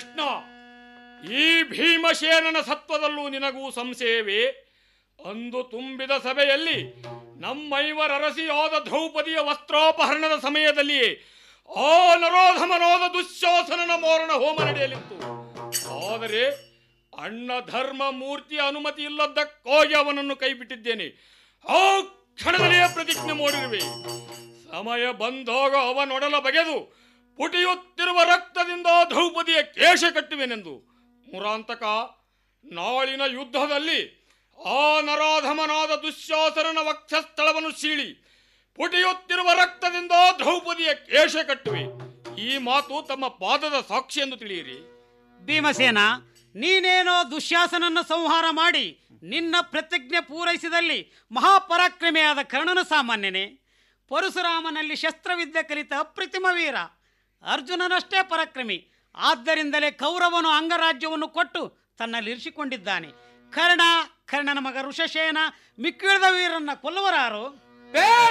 ಕೃಷ್ಣ ಈ ಭೀಮಸೇನನ ಸತ್ವದಲ್ಲೂ ನಿನಗೂ ಸಂಶಯವೇ ಅಂದು ತುಂಬಿದ ಸಭೆಯಲ್ಲಿ ನಮ್ಮೈವರರಸಿಯಾದ ದ್ರೌಪದಿಯ ವಸ್ತ್ರೋಪಹರಣದ ಸಮಯದಲ್ಲಿಯೇ ಆ ನರೋಧಮನೋದ ದುಶ್ಯಾಸನನ ಮೋರಣ ಹೋಮ ನಡೆಯಲಿತ್ತು ಆದರೆ ಅಣ್ಣ ಧರ್ಮ ಮೂರ್ತಿಯ ಅನುಮತಿ ಇಲ್ಲದ್ದಕ್ಕಾಗಿ ಅವನನ್ನು ಕೈಬಿಟ್ಟಿದ್ದೇನೆ ಆ ಕ್ಷಣದಲ್ಲಿಯೇ ಪ್ರತಿಜ್ಞೆ ಮಾಡಿರುವೆ ಸಮಯ ಬಂದಾಗ ಅವನೊಡಲ ಬಗೆದು ಪುಟಿಯುತ್ತಿರುವ ರಕ್ತದಿಂದ ದ್ರೌಪದಿಯ ಕೇಶ ಕಟ್ಟುವೆನೆಂದು ಮುರಾಂತಕ ನಾಳಿನ ಯುದ್ಧದಲ್ಲಿ ಆ ನರಾಧಮನಾದ ದುಶ್ಯಾಸನನ ವಕ್ಷಸ್ಥಳವನ್ನು ಸೀಳಿ ಪುಟಿಯುತ್ತಿರುವ ರಕ್ತದಿಂದ ದ್ರೌಪದಿಯ ಕೇಶ ಕಟ್ಟುವೆ ಈ ಮಾತು ತಮ್ಮ ಪಾದದ ಸಾಕ್ಷಿ ಎಂದು ತಿಳಿಯಿರಿ ಭೀಮಸೇನ ನೀನೇನೋ ದುಶ್ಯಾಸನನ್ನು ಸಂಹಾರ ಮಾಡಿ ನಿನ್ನ ಪ್ರತಿಜ್ಞೆ ಪೂರೈಸಿದಲ್ಲಿ ಮಹಾಪರಾಕ್ರಮಿಯಾದ ಕರ್ಣನು ಸಾಮಾನ್ಯನೇ ಪರಶುರಾಮನಲ್ಲಿ ಶಸ್ತ್ರವಿದ್ಯೆ ಕಲಿತ ಅಪ್ರತಿಮ ವೀರ ಅರ್ಜುನನಷ್ಟೇ ಪರಾಕ್ರಮಿ ಆದ್ದರಿಂದಲೇ ಕೌರವನು ಅಂಗರಾಜ್ಯವನ್ನು ಕೊಟ್ಟು ತನ್ನಲ್ಲಿರಿಸಿಕೊಂಡಿದ್ದಾನೆ ಕರ್ಣ ಕರ್ಣನ ಮಗ ಋಷಶೇನ ಮಿಕ್ಕಿಳಿದ ವೀರನ್ನ ಕೊಲ್ಲುವರಾರು ಬೇಡ